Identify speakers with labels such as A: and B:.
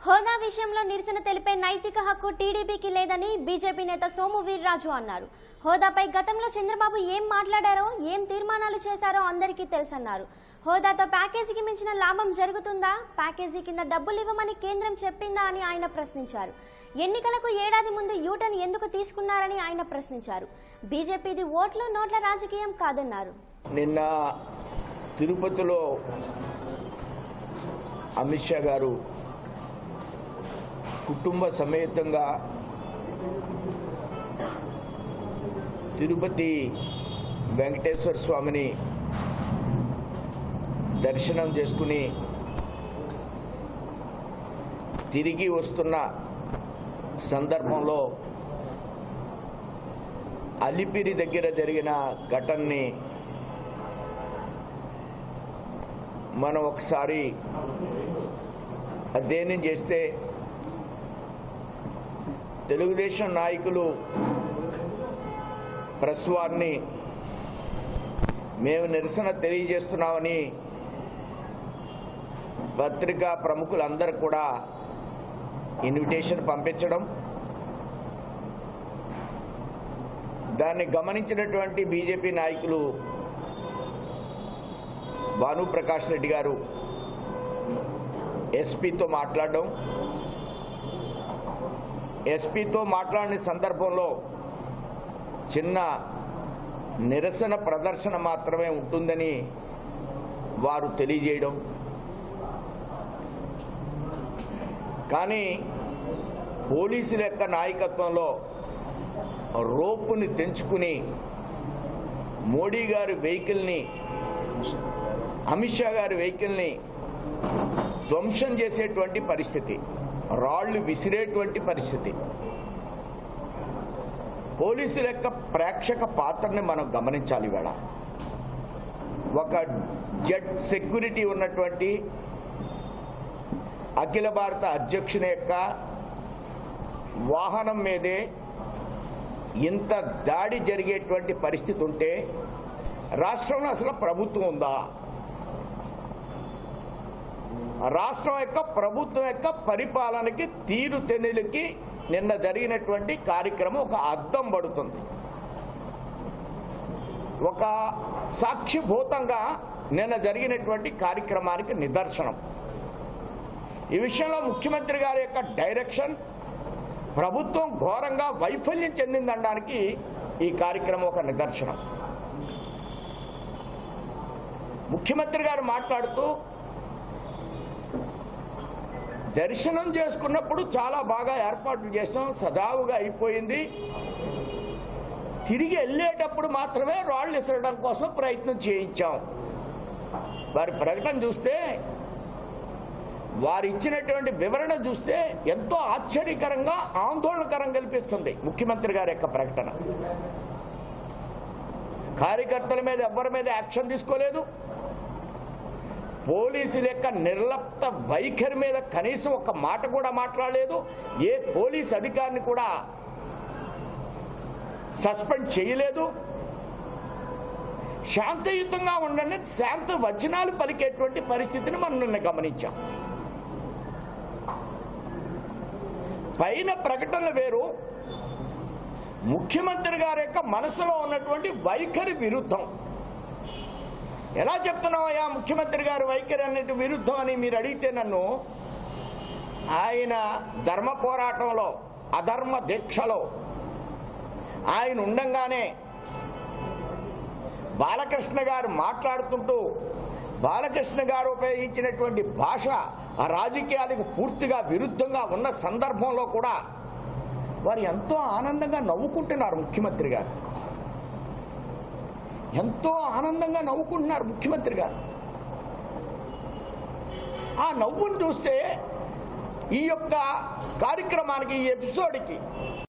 A: హోదా విషయంలో నిరసన తెలిపే నైతిక హక్కు టీడీపీకి లేదని బీజేపీ నేత సోము వీర్రాజు అన్నారు హోదాపై గతంలో చంద్రబాబు ఏం మాట్లాడారో ఏం తీర్మానాలు చేశారో అందరికీ తెలుసన్నారు హోదాతో ప్యాకేజీకి మించిన లాభం జరుగుతుందా ప్యాకేజీ కింద డబ్బులు ఇవ్వమని కేంద్రం చెప్పిందా అని ఆయన ప్రశ్నించారు ఎన్నికలకు ఏడాది ముందు యూటర్న్ ఎందుకు తీసుకున్నారని ఆయన ప్రశ్నించారు బీజేపీది ఓట్లు నోట్ల రాజకీయం కాదన్నారు
B: నిన్న తిరుపతిలో అమిత్ షా గారు కుటుంబ సమేతంగా తిరుపతి వెంకటేశ్వర స్వామిని దర్శనం చేసుకుని తిరిగి వస్తున్న సందర్భంలో అలిపిరి దగ్గర జరిగిన ఘటనని మనం ఒకసారి అధ్యయనం చేస్తే తెలుగుదేశం నాయకులు ప్రెస్ వారిని మేము నిరసన తెలియజేస్తున్నామని పత్రికా ప్రముఖులందరూ కూడా ఇన్విటేషన్ పంపించడం దాన్ని గమనించినటువంటి బీజేపీ నాయకులు భానుప్రకాష్ రెడ్డి గారు ఎస్పీతో మాట్లాడడం ఎస్పీతో మాట్లాడిన సందర్భంలో చిన్న నిరసన ప్రదర్శన మాత్రమే ఉంటుందని వారు తెలియజేయడం కానీ పోలీసుల యొక్క నాయకత్వంలో రోపుని తెంచుకుని మోడీ గారి వెహికల్ని అమిత్ షా గారి వెహికల్ని ధ్వంసం చేసేటువంటి పరిస్థితి రాళ్లు విసిరేటువంటి పరిస్థితి పోలీసుల యొక్క ప్రేక్షక పాత్రని మనం గమనించాలి ఇవాళ ఒక జెడ్ సెక్యూరిటీ ఉన్నటువంటి అఖిల భారత అధ్యక్షుని యొక్క వాహనం మీదే ఇంత దాడి జరిగేటువంటి పరిస్థితి ఉంటే రాష్ట్రంలో అసలు ప్రభుత్వం ఉందా రాష్ట్రం యొక్క ప్రభుత్వం యొక్క పరిపాలనకి తీరు తెన్నులకి నిన్న జరిగినటువంటి కార్యక్రమం ఒక అద్దం పడుతుంది ఒక సాక్షిభూతంగా నిన్న జరిగినటువంటి కార్యక్రమానికి నిదర్శనం ఈ విషయంలో ముఖ్యమంత్రి గారి యొక్క డైరెక్షన్ ప్రభుత్వం ఘోరంగా వైఫల్యం చెందిందనడానికి ఈ కార్యక్రమం ఒక నిదర్శనం ముఖ్యమంత్రి గారు మాట్లాడుతూ దర్శనం చేసుకున్నప్పుడు చాలా బాగా ఏర్పాట్లు చేసాం సజావుగా అయిపోయింది తిరిగి వెళ్ళేటప్పుడు మాత్రమే రాళ్ళు ఇసరడం కోసం ప్రయత్నం చేయించాం వారి ప్రకటన చూస్తే వారు ఇచ్చినటువంటి వివరణ చూస్తే ఎంతో ఆశ్చర్యకరంగా ఆందోళనకరం కల్పిస్తుంది ముఖ్యమంత్రి గారి యొక్క ప్రకటన కార్యకర్తల మీద ఎవరి మీద యాక్షన్ తీసుకోలేదు పోలీసుల యొక్క నిర్లప్త వైఖరి మీద కనీసం ఒక మాట కూడా మాట్లాడలేదు ఏ పోలీస్ అధికారిని కూడా సస్పెండ్ చేయలేదు శాంతియుతంగా ఉండండి శాంత వచనాలు పలికేటువంటి పరిస్థితిని మనం నిన్న గమనించాం పైన ప్రకటనలు వేరు ముఖ్యమంత్రి గారి యొక్క మనసులో ఉన్నటువంటి వైఖరి విరుద్ధం ఎలా చెప్తున్నావయ్యా ముఖ్యమంత్రి గారు వైఖరి అన్నట్టు విరుద్ధం అని మీరు అడిగితే నన్ను ఆయన ధర్మ పోరాటంలో అధర్మ దీక్షలో ఆయన ఉండంగానే బాలకృష్ణ గారు మాట్లాడుతుంటూ బాలకృష్ణ గారు ఉపయోగించినటువంటి భాష ఆ రాజకీయాలకు పూర్తిగా విరుద్ధంగా ఉన్న సందర్భంలో కూడా వారు ఎంతో ఆనందంగా నవ్వుకుంటున్నారు ముఖ్యమంత్రి గారు ఎంతో ఆనందంగా నవ్వుకుంటున్నారు ముఖ్యమంత్రి గారు ఆ నవ్వును చూస్తే ఈ యొక్క కార్యక్రమానికి ఈ ఎపిసోడ్కి